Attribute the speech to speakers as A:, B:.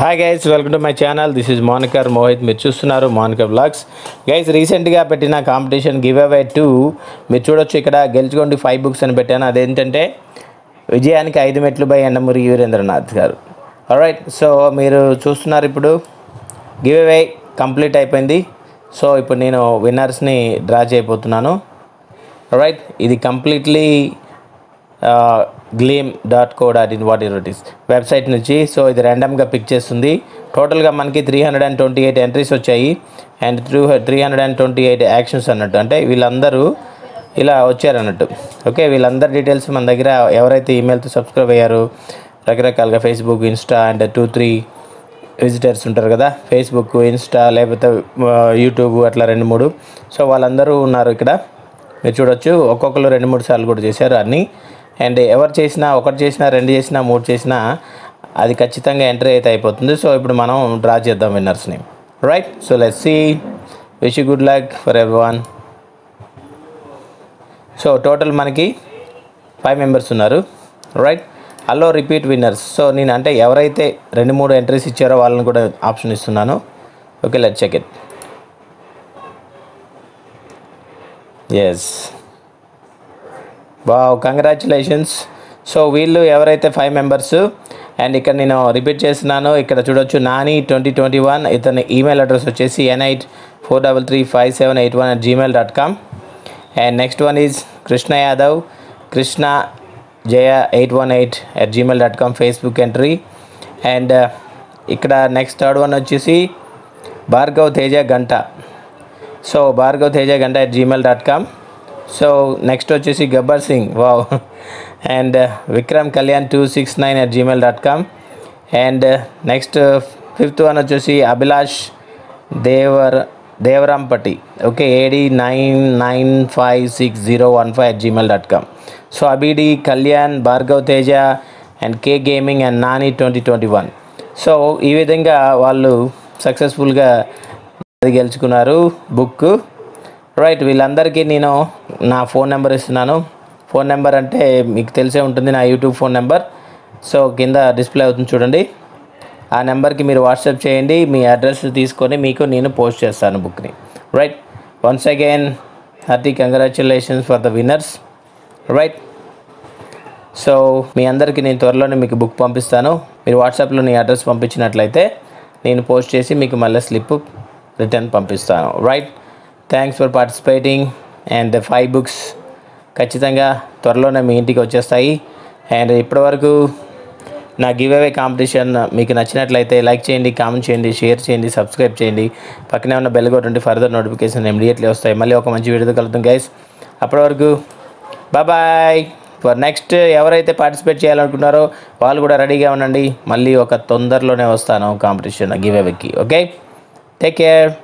A: hi guys welcome to my channel this is moniker Mohit మీరు చూస్తున్నారు moniker blogs guys రీసెంట్గా పెట్టిన కాంపిటీషన్ గివ్ అవే టూ మీరు చూడొచ్చు ఇక్కడ గెలుచుకోండి ఫైవ్ బుక్స్ అని పెట్టాను అదేంటంటే విజయానికి ఐదు మెట్లు బై ఎండమూరి వీరేంద్రనాథ్ గారు రైట్ సో మీరు చూస్తున్నారు ఇప్పుడు గివ్ అవే కంప్లీట్ అయిపోయింది సో ఇప్పుడు నేను విన్నర్స్ని డ్రా చేయబోతున్నాను రైట్ ఇది completely gleam dot co dot in what it is website నుంచి సో ఇది ర్యాండమ్గా పిక్ చేస్తుంది టోటల్గా మనకి three hundred and twenty eight entries వచ్చాయి and three three hundred and twenty eight actions అన్నట్టు అంటే వీళ్ళందరూ ఇలా వచ్చారన్నట్టు ఓకే వీళ్ళందరి డీటెయిల్స్ మన దగ్గర ఎవరైతే ఈమెయిల్తో సబ్స్క్రైబ్ అయ్యారో రకరకాలుగా Facebook Insta and two three visitors ఉంటారు కదా ఫేస్బుక్ ఇన్స్టా లేకపోతే ఆ, యూట్యూబ్ అట్లా రెండు మూడు సో వాళ్ళందరూ ఉన్నారు ఇక్కడ మీరు చూడొచ్చు ఒక్కొక్కరు రెండు మూడు సార్లు కూడా చేశారు అన్నీ అండ్ ఎవరు చేసినా ఒకటి చేసినా రెండు చేసినా మూడు చేసినా అది ఖచ్చితంగా ఎంట్రీ అయితే అయిపోతుంది సో ఇప్పుడు మనం డ్రా చేద్దాం విన్నర్స్ని right so let see wish good luck for ఎవరి వన్ సో టోటల్ మనకి ఫైవ్ మెంబర్స్ ఉన్నారు right allow repeat winners so నేను అంటే ఎవరైతే రెండు మూడు ఎంట్రీస్ ఇచ్చారో వాళ్ళని కూడా ఆప్షన్ ఇస్తున్నాను okay let check it yes wow congratulations so వీళ్ళు ఎవరైతే ఫైవ్ మెంబర్స్ అండ్ ఇక్కడ నేను రిపీట్ చేస్తున్నాను ఇక్కడ చూడొచ్చు నాని ట్వంటీ ట్వంటీ వన్ ఇతని ఈమెయిల్ అడ్రస్ వచ్చేసి N eight four double three five seven eight one at Gmail dot com and next one is Krishna Yadav Krishna Jaya eight one eight at Gmail dot com Facebook entry and ఇక్కడ next third one వచ్చేసి Bhargav Teja Ganta so Bhargav Teja Ganta at Gmail dot com so next వచ్చేసి Gabbar Singh wow and Vikram Kalyan two six nine at Gmail dot com and next fifth one వచ్చేసి Abhilash Devar Devarampatti okay AD nine nine five six zero one five at Gmail dot com so అబిడి Kalyan Bhargav Teja and K gaming and Nani twenty twenty one so ఈ విధంగా వాళ్ళు సక్సెస్ఫుల్గా అది గెలుచుకున్నారు book right వీళ్ళందరికీ నేను నా ఫోన్ నెంబర్ ఇస్తున్నాను ఫోన్ నెంబర్ అంటే మీకు తెలిసే ఉంటుంది నా యూట్యూబ్ ఫోన్ నెంబర్ సో కింద డిస్ప్లే అవుతుంది చూడండి ఆ నెంబర్కి మీరు వాట్సాప్ చేయండి మీ అడ్రస్ తీసుకొని మీకు నేను పోస్ట్ చేస్తాను బుక్ని right once again hearty congratulations for the winners right so మీ అందరికీ నేను త్వరలోనే మీకు బుక్ పంపిస్తాను మీరు వాట్సాప్లో మీ అడ్రస్ పంపించినట్లయితే నేను పోస్ట్ చేసి మీకు మళ్ళీ స్లిప్ రిటర్న్ పంపిస్తాను right thanks for participating and five books ఖచ్చితంగా త్వరలోనే మీ ఇంటికి వచ్చేస్తాయి అండ్ ఇప్పటివరకు నా గివ్ అవే కాంపిటీషన్ మీకు నచ్చినట్లయితే లైక్ చేయండి కామెంట్ చేయండి షేర్ చేయండి సబ్స్క్రైబ్ చేయండి పక్కనే ఉన్న బెల్ కొట్టండి ఫర్దర్ నోటిఫికేషన్ ఇమీడియట్లీ వస్తాయి మళ్ళీ ఒక మంచి వీడియో కలుద్దాం గైస్ అప్పటి వరకు బాయ్ ఫర్ నెక్స్ట్ ఎవరైతే పార్టిసిపేట్ చేయాలనుకున్నారో వాళ్ళు కూడా రెడీగా ఉండండి మళ్ళీ ఒక తొందరలోనే వస్తాను కాంపిటీషన్ గివ్ అవేకి ఓకే టేక్ కేర్